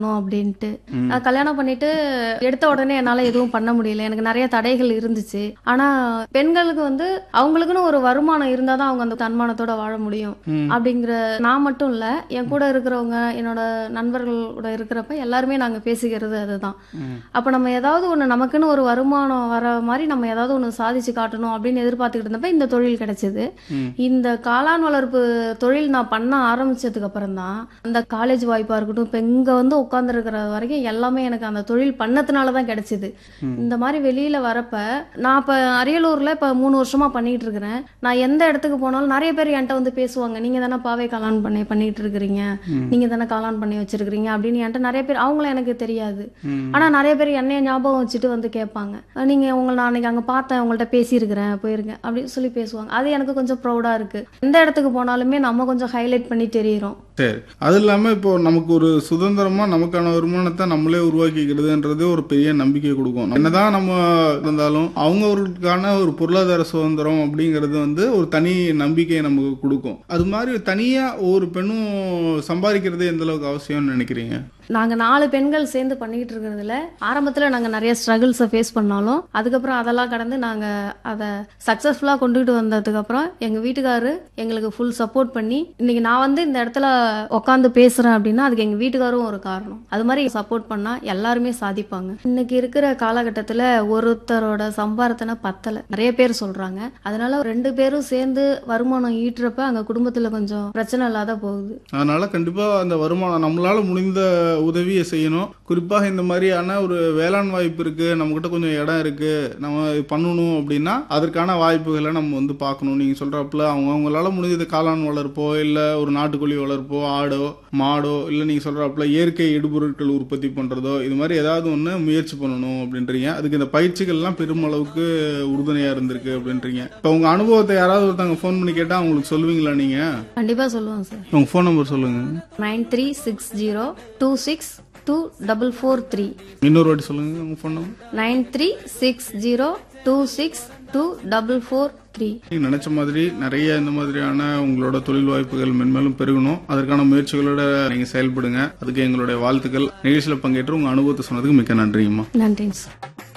அப்படின்ட்டு நான் கல்யாணம் பண்ணிட்டு எடுத்த உடனே என்னால எதுவும் பண்ண முடியல எனக்கு நிறைய தடைகள் இருந்துச்சு ஆனா பெண்களுக்கு வந்து அவங்களுக்குன்னு ஒரு வருமானம் இருந்தாதான் அவங்க அந்த தன்மானத்தோட வாழ முடியும் அப்படிங்கிற நான் மட்டும் இல்ல என் கூட இருக்கிறவங்க என்னோட நண்பர்களோட இருக்கிறப்ப எல்லாருமே நாங்க பேசிக்கிறது அதுதான் அப்ப நம்ம ஏதாவது ஒண்ணு நமக்குன்னு ஒரு வருமானம் வர மாதிரி நம்ம ஏதாவது ஒண்ணு சாதிச்சு காட்டணும் அப்படின்னு எதிர்பார்த்துக்கிட்டு இருந்தப்ப இந்த தொழில் கிடைச்சது இந்த காளான் வளர்ப்பு தொழில் நான் பண்ண ஆரம்பிச்சதுக்கு அப்புறம் தான் அந்த காலேஜ் வாய்ப்பா இருக்கட்டும் இப்ப இங்க வந்து உட்கார்ந்து இருக்கிற வரைக்கும் எல்லாமே எனக்கு அந்த தொழில் பண்ணதுனால தான் கிடைச்சது இந்த மாதிரி வெளியில வரப்ப நான் இப்ப அரியலூர்ல இப்ப மூணு வருஷமா பண்ணிட்டு இருக்கிறேன் நான் எந்த இடத்துக்கு போனாலும் நிறைய பேர் என்கிட்ட வந்து பேசுவாங்க நீங்க தானே பாவை காளான் பண்ணி பண்ணிட்டு இருக்கிறீங்க நீங்க தானே காளான் பண்ணி வச்சிருக்கிறீங்க அப்படின்னு என்கிட்ட நிறைய பேர் அவங்களும் எனக்கு தெரியாது ஆனா நிறைய பேர் என்னைய ஞாபகம் வச்சுட்டு வந்து கேட்பாங்க நீங்க உங்களை நான் அன்னைக்கு அங்க பார்த்தேன் உங்கள்ட்ட பேசியிருக்கிறேன் போயிருக்கேன் அப்படின்னு சொல்லி பேசுவாங்க அது எனக்கு கொஞ்சம் ப்ரௌடா இருக்கு எந்த இடத்துக்கு போனாலுமே நம்ம கொஞ்சம் ஹைலைட் பண்ணி தெரியிறோம் சரி அது இல்லாம இப்போ நமக்கு ஒரு சுதந்திரமா நமக்கான வருமானத்தை நம்மளே உருவாக்கிக்கிறதுன்றது ஒரு பெரிய நம்பிக்கை கொடுக்கும் என்னதான் நம்ம இருந்தாலும் அவங்கவர்களுக்கான ஒரு பொருளாதார சுதந்திரம் அப்படிங்கிறது வந்து ஒரு தனி நம்பிக்கையை நமக்கு கொடுக்கும் அது மாதிரி தனியா ஒரு பெண்ணும் சம்பாதிக்கிறது எந்த அளவுக்கு அவசியம்னு நினைக்கிறீங்க நாங்க நாலு பெண்கள் சேர்ந்து பண்ணிக்கிட்டு இருக்கிறதுல ஆரம்பத்துல நாங்க நிறைய ஸ்ட்ரகிள்ஸை ஃபேஸ் பண்ணாலும் அதுக்கப்புறம் அதெல்லாம் கடந்து நாங்க அதை சக்சஸ்ஃபுல்லா கொண்டுகிட்டு வந்ததுக்கு அப்புறம் எங்க வீட்டுக்காரரு எங்களுக்கு ஃபுல் சப்போர்ட் பண்ணி இன்னைக்கு நான் வந்து இந்த இடத்துல உட்காந்து பேசுறேன் அப்படின்னா அதுக்கு எங்க வீட்டுக்காரும் ஒரு காரணம் அது மாதிரி சப்போர்ட் பண்ணா எல்லாருமே சாதிப்பாங்க இன்னைக்கு இருக்கிற காலகட்டத்துல ஒருத்தரோட சம்பாரத்தனை பத்தல நிறைய பேர் சொல்றாங்க அதனால ரெண்டு பேரும் சேர்ந்து வருமானம் ஈட்டுறப்ப அங்க குடும்பத்துல கொஞ்சம் பிரச்சனை இல்லாத போகுது அதனால கண்டிப்பா அந்த வருமானம் நம்மளால முடிந்த உதவியை செய்யணும் குறிப்பாக இந்த மாதிரியான ஒரு வேளாண் வாய்ப்பு இருக்கு நம்ம கிட்ட கொஞ்சம் இடம் இருக்கு நம்ம இது பண்ணணும் அப்படின்னா அதற்கான வாய்ப்புகளை நம்ம வந்து பார்க்கணும் நீங்க சொல்றப்பல அவங்க அவங்களால முடிஞ்சது காளான் வளர்ப்போ இல்ல ஒரு நாட்டுக்கோழி வளர்ப்போ ஆடோ மாடோ இல்ல நீங்க சொல்றப்பல இயற்கை இடுபொருட்கள் உற்பத்தி பண்றதோ இது மாதிரி ஏதாவது ஒண்ணு முயற்சி பண்ணணும் அப்படின்றீங்க அதுக்கு இந்த பயிற்சிகள்லாம் பெருமளவுக்கு உறுதுணையா இருந்திருக்கு அப்படின்றீங்க இப்போ உங்க அனுபவத்தை யாராவது ஒருத்தவங்க ஃபோன் பண்ணி கேட்டா அவங்களுக்கு சொல்லுவீங்களா நீங்க கண்டிப்பா சொல்லுவாங்க சார் உங்க ஃபோன் நம்பர் சொல்லுங்க nine three six zero two six two double four three இன்னொரு வாட்டி சொல்லுங்க உங்க phone number nine three six zero two six two double four three நீங்க நினைச்ச மாதிரி நிறைய இந்த மாதிரியான உங்களோட தொழில் வாய்ப்புகள் மென்மேலும் பெருகணும் அதற்கான முயற்சிகளோட நீங்க செயல்படுங்க அதுக்கு எங்களுடைய வாழ்த்துக்கள் நிகழ்ச்சியில பங்கேற்று உங்க அனுபவத்தை சொன்னதுக்கு மிக்க நன்றிங்கம்மா நன்றிங்க சார்